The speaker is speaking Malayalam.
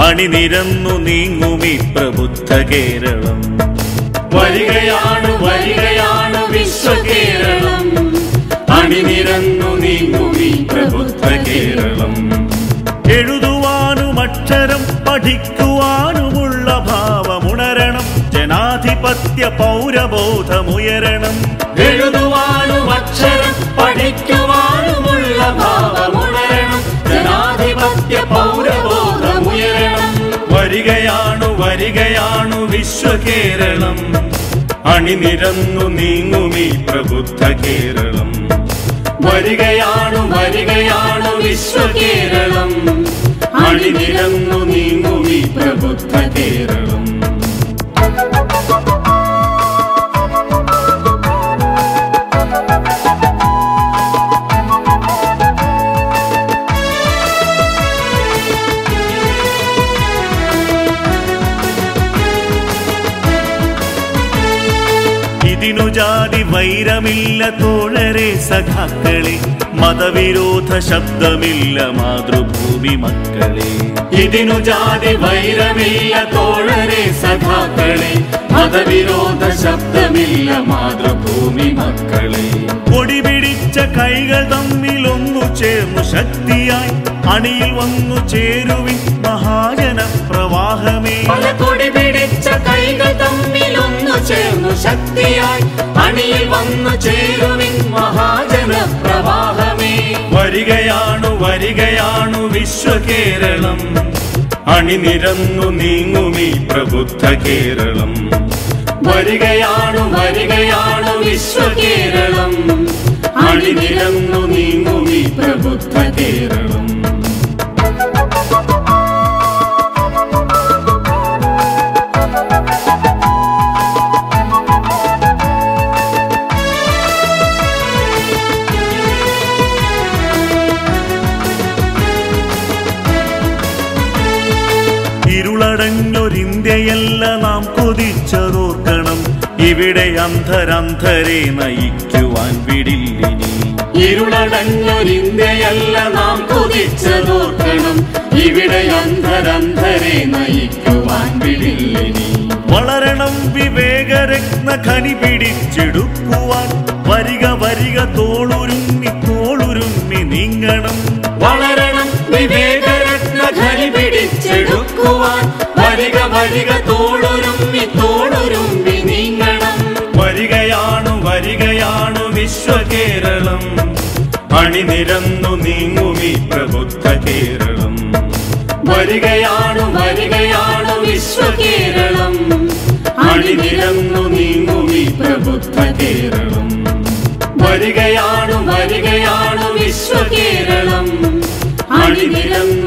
അണിനിരന്നു നീങ്ങുമി പ്രബുദ്ധ കേരളം വരികയാണ് വരികയാണ് വിശ്വകേരളം അണിനിരന്നു നീങ്ങുമി പ്രബുദ്ധ കേരളം എഴുതുവാനും അക്ഷരം പഠിക്കുവാനുമുള്ള ഭാവമുണരണം ജനാധിപത്യ പൗരബോധമുയരണം എഴുതുവാനും അക്ഷരം പഠിക്കുവാനുമുള്ള ഭാവമുണരണം ജനാധിപത്യ പൗരബോധമുയരണം വരികയാണു വരികയാണു വിശ്വകേരളം അണിനിരന്നു നീങ്ങുമി പ്രബുദ്ധ കേരളം വരികയാണ് വരികയാണ് വിശ്വകേരളം അണിനിരന്നു നീങ്ങുമി പ്രബുദ്ധ കേരളം ഇതിനു ജാതി വൈരമില്ല തോഴരെ സഖാക്കളെ മതവിരോധ ശബ്ദമില്ല മാതൃഭൂമി മക്കളെ ഇതിനു ജാതി വൈരമില്ല തോഴരെ സഖാക്കളെ മതവിരോധ ശബ്ദമില്ല മാതൃഭൂമി മക്കളെ കൊടി പിടിച്ച കൈകൾ തമ്മിലൊന്നു ചേർന്നു ശക്തിയായി അണിയിൽ വന്നു ചേരുവിൻ മഹാജന പ്രവാഹമേ പല കൊടി പിടിച്ച കൈകൾ തമ്മിലൊന്നു ചേർന്നു ശക്തിയായി അണിയിൽ വന്നു ചേരുവിൻ മഹാജന പ്രവാഹമേ വരികയാണു വരികയാണു വിശ്വകേരളം അണിനിരന്നു നീങ്ങുമി പ്രബുദ്ധ കേരളം വരികയാണ് വരികയാണ് വിശ്വകേരളം അണിനിരന്നു നീങ്ങുമി പ്രബുദ്ധ കേരളം ഇരുളടഞ്ഞൊരിന്ത്യയല്ല നാം കൊതിച്ചതോർക്കണം ഇവിടെ അന്ധരന്ധരെ നയിക്കുവാൻ വിടില്ലിനി ഇരുളടഞ്ഞൊരിന്ത്യയല്ല നാം കൊതിച്ചതോർക്കണം ഇവിടെ അന്ധരന്ധരെ നയിക്കുവാൻ വിടില്ലിനി വളരണം വിവേകരത്ന ഖനി പിടിച്ചെടുക്കുവാൻ വരിക വരിക തോളുരുമ്മി തോളുരുമ്മി നീങ്ങണം വളരണം വിവേകരത്ന ഖനി പിടിച്ചെടുക്കുവാൻ വരിക വരിക തോളുരുമ്മി തോളുരുമ്പി നീങ്ങണം വരികയാണു വരികയാണു വിശ്വകേരളം അണിനിരന്നു നീങ്ങുമി പ്രബുദ്ധ കേരളം വരികയാണ് വരികയാണ് വിശ്വകേരളം അണിനിരന്നു നീങ്ങുമി പ്രബുദ്ധ കേരളം വരികയാണ് വരികയാണ് വിശ്വകേരളം അണിനിരന്നു